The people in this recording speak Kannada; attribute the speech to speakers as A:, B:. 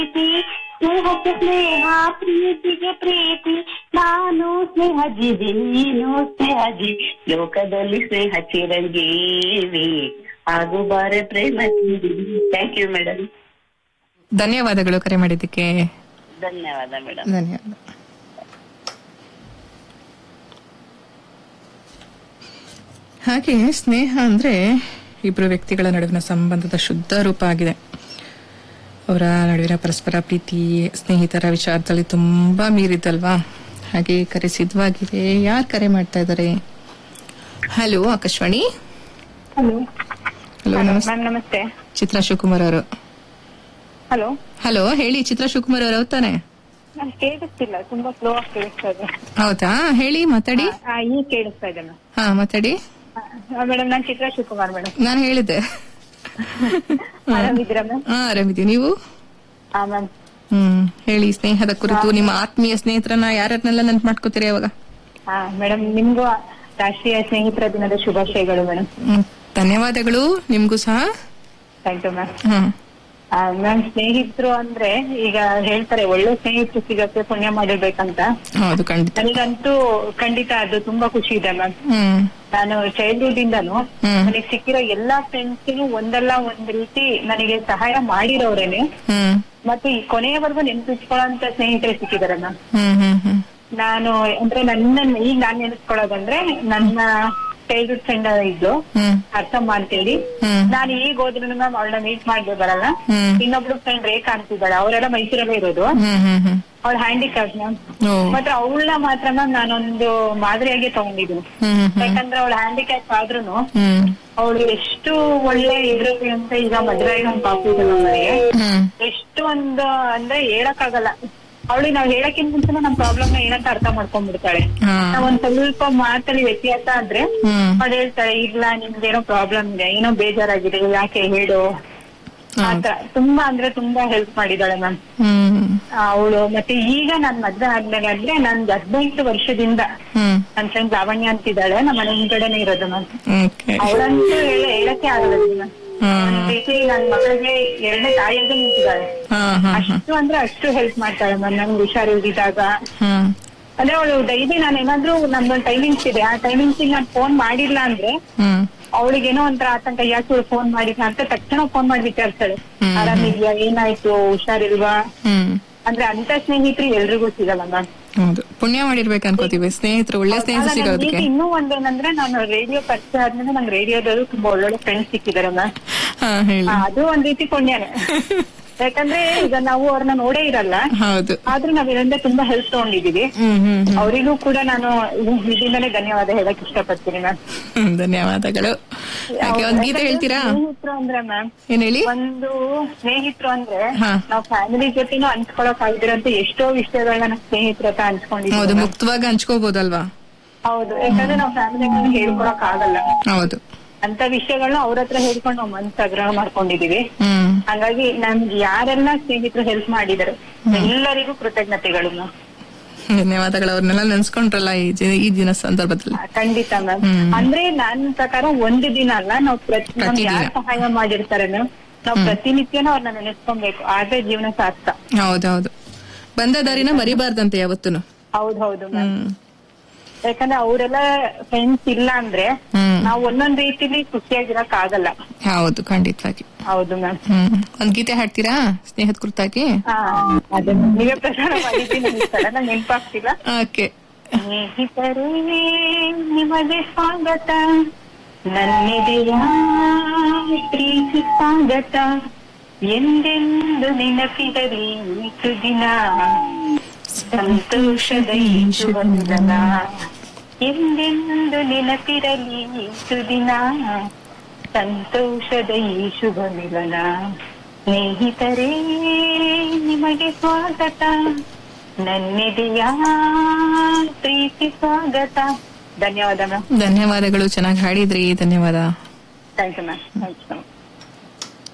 A: ಪ್ರೀತಿ ಸ್ನೇಹಕ್ಕೆ ಸ್ನೇಹ ಪ್ರೀತಿಗೆ ಪ್ರೀತಿ ನಾನು ಸ್ನೇಹ ಜೀವಿ ನೀನು ಸ್ನೇಹ ಜೀವಿ ಲೋಕದಲ್ಲಿ ಸ್ನೇಹ ಚಿರಂಜೀವಿ ಹಾಗೂ ಬಾರೆ ಪ್ರೇಮ ಥ್ಯಾಂಕ್ ಯು ಮೇಡಮ್
B: ಧನ್ಯವಾದಗಳು ಕರೆ ಮಾಡಿದ್ದಕ್ಕೆ
A: ಧನ್ಯವಾದ ಮೇಡಮ್
B: ಧನ್ಯವಾದ ಹಾಗೆ ಸ್ನೇಹ ಅಂದ್ರೆ ಇಬ್ರು ವ್ಯಕ್ತಿಗಳ ನಡುವಿನ ಸಂಬಂಧದ ಶುದ್ಧ ರೂಪ ಆಗಿದೆ ಅವರ ನಡುವಿನ ಪರಸ್ಪರ ಪ್ರೀತಿ ಸ್ನೇಹಿತರ ವಿಚಾರದಲ್ಲಿ ತುಂಬಾ ಮೀರಿದ್ದಲ್ವಾ ಹಾಗೆ ಕರೆ ಸಿದ್ಧವಾಗಿದೆ ಯಾರು ಕರೆ ಮಾಡ್ತಾ ಇದ್ದಾರೆ ಹಲೋ ಆಕಾಶವಾಣಿ
C: ಹಲೋ
B: ಹಲೋ ನಮಸ್ತೆ
C: ಮ್ಯಾಮ್ ನಮಸ್ತೆ
B: ಚಿತ್ರಾ ಶಿವಕುಮಾರ್ ಅವರು
C: ಹಲೋ
B: ಹಲೋ ಹೇಳಿ ಚಿತ್ರಾ ಶಿವಕುಮಾರ್ ಅವರು ತಾನೆ
C: ನಾನು ಕೇಳಿಸ್ತಿಲ್ಲ ತುಂಬಾ ಸ್ಲೋ ಆಗಿ ಕೇಳಿಸ್ತಾ ಇದೆ
B: ಹೌದಾ ಹೇಳಿ ಮಾತಾಡಿ
C: ಆ, ಈಗ ಕೇಳಿಸ್ತಾ ಇದೆ ಮ್ಯಾಮ್
B: ಹಾ ಮಾತಾಡಿ
C: ಮೇಡಮ್ ನಾನು ಚಿತ್ರಾ ಶಿವಕುಮಾರ್ ಮೇಡಮ್
B: ನಾನು ಹೇಳಿದ್ದೆ
C: ಆರಾಮಿದ್ದೀರಾ ಮ್ಯಾಮ್
B: ಹಾ ಆರಾಮಿದ್ದೀನಿ ನೀವು
C: ಹಾ ಮ್ಯಾಮ್
B: ಹ್ಮ್ ಹೇಳಿ ಸ್ನೇಹದ ಕುರಿತು ನಿಮ್ಮ ಆತ್ಮೀಯ ಸ್ನೇಹಿತರನ್ನ ಯಾರನ್ನೆಲ್ಲ ನೆನ್ಪು ಮಾಡ್ಕೋತೀರಿ ಅವಾಗ
C: ಹಾ ಮೇಡಮ್ ನಿಮ್ಗೂ ರಾಷ್ಟ್ರೀಯ ಸ್ನೇಹಿತರ ದಿನದ ಶುಭಾಶಯಗಳು ಮೇಡಮ್
B: ಹ್ಮ್ ಧನ್ಯವಾದಗಳು ನಿಮ್ಗೂ ಸಹ
C: thank you ma'am
B: hmm
C: ma'am ಸ್ನೇಹಿತರು ಅಂದ್ರೆ ಈಗ ಹೇಳ್ತಾರೆ ಒಳ್ಳೆ ಸ್ನೇಹಿತರು ಸಿಗಕ್ಕೆ ಪುಣ್ಯ ಮಾಡಿರ್ಬೇಕಂತ
B: ಹೌದು ಖಂಡಿತ
C: ನನಗಂತೂ ಖಂಡಿತ ಅದು ತುಂಬಾ ಖುಷಿ ಇದೆ ಮ್ಯಾಮ್
B: ಹ್ಮ್
C: ನಾನು ಚೈಲ್ಡ್ಹುಡ್ ಇಂದಾನು
B: ಹ್ಮ್.
C: ನನಗೆ ಸಿಕ್ಕಿರೋ ಎಲ್ಲಾ ಫ್ರೆಂಡ್ಸ್ಗೂ ಒಂದಲ್ಲ ಒಂದ್ ರೀತಿ ನನಗೆ ಸಹಾಯ ಮಾಡಿರೋರೇನೆ
B: ಹ್ಮ್
C: ಮತ್ತೆ ಈ ಕೊನೆಯವರೆಗೂ ನೆನ್ಪಿಸ್ಕೊಳ್ಳೋಂತ ಸ್ನೇಹಿತರೆ ಸಿಕ್ಕಿದಾರೆ ಮ್ಯಾಮ್
B: ಹ್ಮ್ ಹ್ಮ್ ಹ್ಮ್
C: ನಾನು ಅಂದ್ರೆ ನನ್ನ ಈಗ ನಾನ್ ನೆನೆಸ್ಕೊಳ್ಳೋದಂದ್ರೆ ನನ್ನ ಚೈಲ್ಡ್ಹುಡ್ ಫ್ರೆಂಡ್ ಇದ್ಲು
B: ಹ್ಮ್
C: ಅರ್ಥಮ್ಮ ಅಂತೇಳಿ
B: ಹ್ಮ್
C: ನಾನು ಈಗ ಹೋದ್ರು ಮ್ಯಾಮ್ ಅವಳನ್ನ ಮೀಟ್ ಮಾಡ್ದೆ ಬರಲ್ಲ
B: ಹ್ಮ್
C: ಇನ್ನೊಬ್ಳು ಫ್ರೆಂಡ್ ರೇಖಾ ಅಂತಿದ್ದಾಳೆ ಅವರೆಲ್ಲ ಮೈಸೂರಲ್ಲೇ ಇರೋದು
B: ಹ್ಮ್ ಹ್ಮ್ ಹ್ಮ್
C: ಅವಳು ಹ್ಯಾಂಡಿಕ್ಯಾಪ್ ಮ್ಯಾಮ್
B: ಓ
C: ಮತ್ತೆ ಅವಳನ್ನ ಮಾತ್ರ ಮ್ಯಾಮ್ ನಾನೊಂದು ಮಾದರಿಯಾಗಿ ತಗೊಂಡಿದ್ದೀನಿ
B: ಹ್ಮ್ ಹ್ಮ್ ಹ್ಮ್
C: ಯಾಕಂದ್ರೆ ಅವಳು ಹ್ಯಾಂಡಿಕ್ಯಾಪ್ ಆದ್ರೂನು
B: ಹ್ಮ್
C: ಅವಳು ಎಷ್ಟು ಒಳ್ಳೆ ಇದ್ರಲ್ಲಿ ಅಂತ ಈಗ ಮದುವೆ ಆಗಿ ಒಂದು ಪಾಪು ಇದೆ ಮ್ಯಾಮ್ ನನಗೆ
B: ಹ್ಮ್
C: ಎಷ್ಟು ಒಂದು ಅಂದ್ರೆ ಹೇಳಕ್ಕಾಗಲ್ಲ ಅವಳಿಗೆ ನಾವ್ ಹೇಳಕ್ಕಿಂತ ಮುಂಚೆನೆ ನಮ್ ಪ್ರಾಬ್ಲಮ್ ನ ಏನಂತ ಅರ್ಥ ಮಾಡ್ಕೊಂಡ್ಬಿಡ್ತಾಳೆ
B: ಹಾ
C: ನಾವ್ ಒಂದ್ ಸ್ವಲ್ಪ ಮಾತಲ್ಲಿ ವ್ಯತ್ಯಾಸ ಆದ್ರೆ
B: ಹ್ಮ್
C: ಅವಳು ಹೇಳ್ತಾಳೆ ಇಲ್ಲ ನಿಮ್ದೇನೋ ಪ್ರಾಬ್ಲಮ್ ಇದೆ ಏನೋ ಬೇಜಾರಾಗಿದೆ ಯಾಕೆ ಹೇಳು ಆತರ ತುಂಬಾ ಅಂದ್ರೆ ತುಂಬಾ ಹೆಲ್ಪ್ ಮಾಡಿದಾಳೆ ಮ್ಯಾಮ್
B: ಹ್ಮ್
C: ಅವಳು ಮತ್ತೆ ಈಗ ನಾನ್ ಮದ್ವೆ ಆದ್ಮೇಲೆ ಅಂದ್ರೆ ನಾನ್ ಹದಿನೆಂಟು ವರ್ಷದಿಂದ
B: ಹ್ಮ್
C: ನನ್ ಫ್ರೆಂಡ್ ಲಾವಣ್ಯ ಅಂತಿದ್ದಾಳೆ ನಮ್ಮ ಮನೆ ಹಿಂದ್ಗಡೆನೆ ಇರೋದು ಮ್ಯಾಮ್
B: ಓಕೆ
C: ಅವಳಂತೂ ಹೇಳ- ಹೇಳಕ್ಕೆ ಆಗಲ್ಲ ಮ್ಯಾಮ್
B: ಹ್ಮ್
C: ಒಂದ್ ರೀತಿ ನನ್ ಮಗಳಿಗೆ ಎರಡನೇ ತಾಯಿಯಾಗಿ ನಿಂತಿದ್ದಾಳೆ
B: ಹಾ ಹಾ ಹಾ
C: ಅಷ್ಟು ಅಂದ್ರೆ ಅಷ್ಟು ಹೆಲ್ಪ್ ಮಾಡ್ತಾಳೆ ಮ್ಯಾಮ್ ನಂಗೆ ಹುಷಾರಿಲ್ದಿದ್ದಾಗ
B: ಹ್ಮ್
C: ಅಂದ್ರೆ ಅವಳು ಡೈಲಿ ನಾನು ಏನಾದ್ರೂ ನಮ್ದೊಂದು ಟೈಮಿಂಗ್ಸ್ ಇದೆ ಆ ಟೈಮಿಂಗ್ಸ್ ನಾನು ಫೋನ್ ಮಾಡಿಲ್ಲ ಅಂದ್ರೆ
B: ಹ್ಮ್
C: ಅವಳಿಗೇನೋ ಒಂಥರ ಆತಂಕ ಯಾಕೆ ಇವಳು ಫೋನ್ ಮಾಡಿಲ್ಲ ಅಂತ ತಕ್ಷಣ ಫೋನ್ ಮಾಡಿ ವಿಚಾರಿಸ್ತಾಳೆ
B: ಹ್ಮ್.
C: ಆರಾಮಿದ್ಯಾ ಏನಾಯ್ತು ಹುಷಾರಿಲ್ವಾ
B: ಹ್ಮ್
C: ಅಂದ್ರೆ ಅಂತ ಸ್ನೇಹಿತರು ಎಲ್ರಿಗೂ ಸಿಗಲ್ಲ ಮ್ಯಾಮ್
B: ಹೌದು ಪುಣ್ಯ ಮಾಡಿರ್ಬೇಕು ಅನ್ಕೋತೀವಿ ಸ್ನೇಹಿತರು ಒಳ್ಳೆ ಸ್ನೇಹಿತರು ಸಿಗೋದಕ್ಕೆ
C: ಇನ್ನೂ ಒಂದೇನಂದ್ರೆ ನಾನು ರೇಡಿಯೋ ಪರಿಚಯ ಆದ್ಮೇಲೆ ನಂಗೆ ರೇಡಿಯೋದಲ್ಲೂ ತುಂಬಾ ಒಳ್ಳೊಳ್ಳೆ ಫ್ರೆಂಡ್ಸ್ ಸಿಕ್ಕಿದಾರೆ ಮ್ಯಾಮ್
B: ಹಾ ಹೇಳಿ
C: ಅದು ಒಂದ್ ರೀತಿ ಪುಣ್ಯನೇ ಯಾಕಂದ್ರೆ ಈಗ ನಾವು ಅವ್ರನ್ನ ನೋಡೇ ಇರಲ್ಲ
B: ಹೌದು
C: ಆದ್ರೂ ನಾವ್ ಇದರಿಂದ ತುಂಬಾ ಹೆಲ್ಪ್ ತಗೊಂಡಿದೀವಿ
B: ಹ್ಮ್ ಹ್ಮ್ ಹ್ಮ್.
C: ಅವರಿಗೂ ಕೂಡ ನಾನು ಇದರಿಂದಲೇ ಧನ್ಯವಾದ ಹೇಳಕ್ ಇಷ್ಟಪಡ್ತೀನಿ ಮ್ಯಾಮ್
B: ಹ್ಮ್ ಧನ್ಯವಾದಗಳು ಯಾಕೆ ಒಂದ್ ಗೀತೆ ಹೇಳ್ತೀರಾ
C: ಸ್ನೇಹಿತರು ಅಂದ್ರೆ ಮ್ಯಾಮ್
B: ಏನ್ ಹೇಳಿ
C: ಒಂದು ಸ್ನೇಹಿತರು ಅಂದ್ರೆ
B: ಹಾ.
C: ನಾವ್ ಫ್ಯಾಮಿಲಿ ಜೊತೆನೂ ಹಂಚ್ಕೊಳಕ್ ಆಗಿರಂತ ಎಷ್ಟೋ ವಿಷಯಗಳನ್ನ ನಾವ್ ಸ್ನೇಹಿತರ ಹತ್ರ
B: ಹೌದು
C: ಹಂಚ್ಕೊಂಡಿದ್ದೀವಿ
B: ಮುಕ್ತವಾಗಿ ಹಂಚ್ಕೋಬಹುದಲ್ವಾ
C: ಹೌದು ಯಾಕಂದ್ರೆ ನಾವ್ ಫ್ಯಾಮಿಲಿ ಹೇಳ್ಕೊಳಕ್ ಆಗಲ್ಲ
B: ಹೌದು
C: ಅಂತ ವಿಷಯಗಳನ್ನ ಅವ್ರ ಹತ್ರ ಹೇಳ್ಕೊಂಡು ನಾವ್ ಮನ್ಸ್ ಸಂಗ್ರಹ ಮಾಡ್ಕೊಂಡಿದೀವಿ
B: ಹ್ಮ್
C: ಹಂಗಾಗಿ ನಮ್ಗೆ ಯಾರೆಲ್ಲ ಸ್ನೇಹಿತರು ಹೆಲ್ಪ್ ಮಾಡಿದಾರೆ ಎಲ್ಲರಿಗೂ ಕೃತಜ್ಞತೆಗಳು ಮ್ಯಾಮ್
B: ಧನ್ಯವಾದಗಳು ಅವ್ರನ್ನೆಲ್ಲ ನೆನ್ಸ್ಕೊಂಡ್ರಲ್ಲ ಈ ಜಿ- ಈ ದಿನ ಸಂದರ್ಭದಲ್ಲಿ
C: ಖಂಡಿತ ಮ್ಯಾಮ್
B: ಹ್ಮ್.
C: ಅಂದ್ರೆ ನನ್ ಪ್ರಕಾರ ಒಂದು ದಿನ ಅಲ್ಲ ನಾವ್ ಪ್ರತಿ ನಮ್ಗೆ
B: ಪ್ರತಿದಿನ.
C: ಯಾರು ಸಹಾಯ ಮಾಡಿರ್ತಾರೆ ಮ್ಯಾಮ್ ನಾವ್ ಪ್ರತಿನಿತ್ಯನೂ ಅವ್ರನ್ನ ನೆನೆಸ್ಕೊಬೇಕು ಆದ್ರೆ ಜೀವನ ಸಾರ್ಥ
B: ಹೌದೌದು ಬಂದ ದಾರಿನ ಮರಿಬಾರ್ದಂತೆ ಯಾವತ್ತೂನು
C: ಹೌದ್ ಹೌದು ಮ್ಯಾಮ್
B: ಹ್ಮ್
C: ಯಾಕಂದ್ರೆ ಅವರೆಲ್ಲ ಫ್ರೆಂಡ್ಸ್ ಇಲ್ಲ ಅಂದ್ರೆ
B: ಹ್ಮ್
C: ನಾವ್ ಒಂದೊಂದ್ ರೀತಿಲಿ ಖುಷಿಯಾಗಿರಕ್ ಆಗಲ್ಲ
B: ಹೌದು ಖಂಡಿತವಾಗಿ
C: ಹೌದು ಮ್ಯಾಮ್
B: ಹ್ಮ್ ಒಂದ್ ಗೀತೆ ಹಾಡ್ತೀರಾ ಸ್ನೇಹದ ಕುರಿತಾಗಿ
C: ಹಾ ಅದೇ ನೀವೇ ಪ್ರಸಾರ ಮಾಡಿದ್ದೀನಿ ನಂಗೆ ಸಡನ್ ನೆನಪಾಗ್ತಿಲ್ಲ
B: ಓಕೆ
C: ಸ್ನೇಹಿತರೇ ನಿಮಗೆ ಸ್ವಾಗತ ನನ್ನೆದೆಯ ಪ್ರೀತಿ ಸ್ವಾಗತ ಎಂದೆಂದು ನೆನಪಿರಲಿ ಇಷ್ಟು ದಿನ ಸಂತೋಷದ ಈ ಶುಭ ಮಿಲನ ಎಂದೆಂದು ನೆನಪಿರಲಿ ಇಷ್ಟು ದಿನ ಸಂತೋಷದ ಈ ಶುಭ ಮಿಲನ ಸ್ನೇಹಿತರೇ ನಿಮಗೆ ಸ್ವಾಗತ ನನ್ನೆದೆಯ ಪ್ರೀತಿ ಸ್ವಾಗತ ಧನ್ಯವಾದ ಮ್ಯಾಮ್
B: ಧನ್ಯವಾದಗಳು ಚೆನ್ನಾಗಿ ಹಾಡಿದ್ರಿ ಧನ್ಯವಾದ
C: thank you ma'am thank you